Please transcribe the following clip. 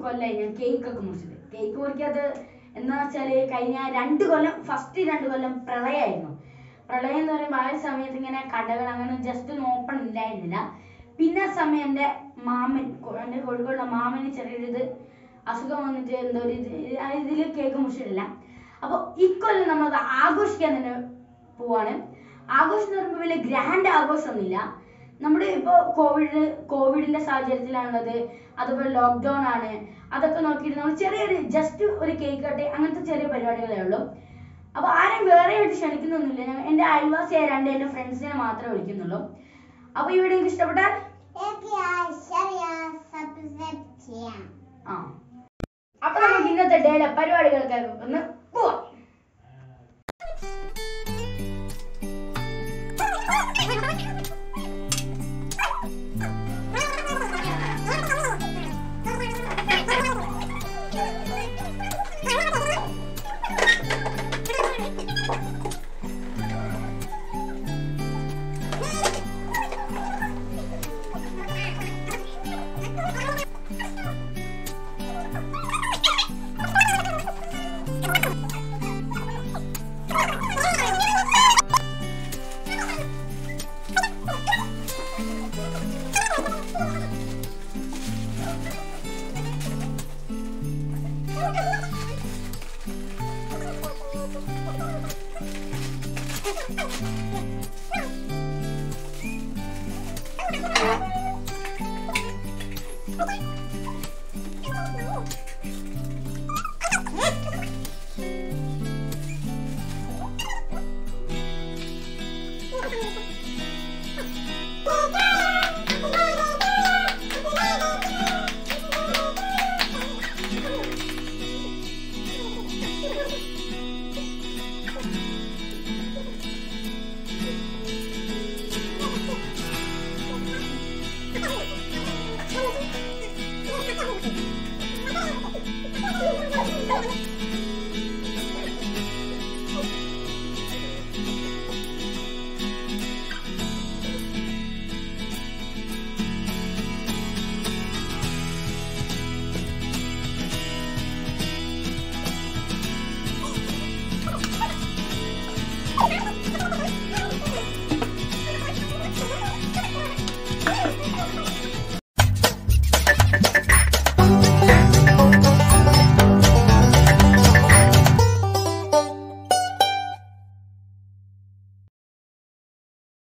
കൊല്ലമായി ഞാൻ കേക്ക് ഒക്കെ മുറിച്ചത് കേക്ക് മുറിക്കാത്ത എന്താ വെച്ചാല് കഴിഞ്ഞ രണ്ട് കൊല്ലം ഫസ്റ്റ് രണ്ട് കൊല്ലം പ്രളയമായിരുന്നു പ്രളയം എന്ന് പറയുമ്പോൾ ആ ഒരു സമയത്ത് ഇങ്ങനെ കടകൾ അങ്ങനെ ജസ്റ്റ് ഒന്നും ഓപ്പൺ ഇല്ലായിരുന്നില്ല പിന്നെ ആ സമയം എൻ്റെ മാമൻ കൊ- എൻ്റെ കോഴിക്കോടുള്ള മാമന് ചെറിയൊരു ഇത് അസുഖം വന്നിട്ട് എന്തോ ഒരു ഇതിൽ കേക്ക് മുറിച്ചിട്ടില്ല അപ്പോൾ ഇക്കൊല്ലം നമ്മളത് ആഘോഷിക്കാൻ തന്നെ പോവാണ് ആഘോഷം എന്ന് പറയുമ്പോൾ വലിയ ഗ്രാൻഡ് ആഘോഷമൊന്നുമില്ല നമ്മുടെ ഇപ്പോൾ കോവിഡ് കോവിഡിന്റെ സാഹചര്യത്തിലാണുള്ളത് അതുപോലെ ലോക്ക്ഡൗൺ ആണ് അതൊക്കെ നോക്കിയിട്ട് നമ്മൾ ചെറിയൊരു ജസ്റ്റ് ഒരു കേക്ക് കട്ട് അങ്ങനത്തെ ചെറിയ പരിപാടികളേ ഉള്ളൂ അപ്പൊ ആരെയും വേറെ ആയിട്ട് ക്ഷണിക്കുന്നൊന്നുമില്ല ഞാൻ എൻ്റെ അയൽവാസിയായ രണ്ട് എൻ്റെ ഫ്രണ്ട്സിനെ മാത്രമേ വിളിക്കുന്നുള്ളൂ അപ്പൊ ഈ വീഡിയോ നിങ്ങൾക്ക് ഇഷ്ടപ്പെട്ടാൽ സബ്സ്ക്രൈബ് ചെയ്യാം ആ അപ്പൊ നമുക്ക് ഇന്നത്തെ ഡേയിലെ പരിപാടികൾക്ക് ഒന്ന് പോവാം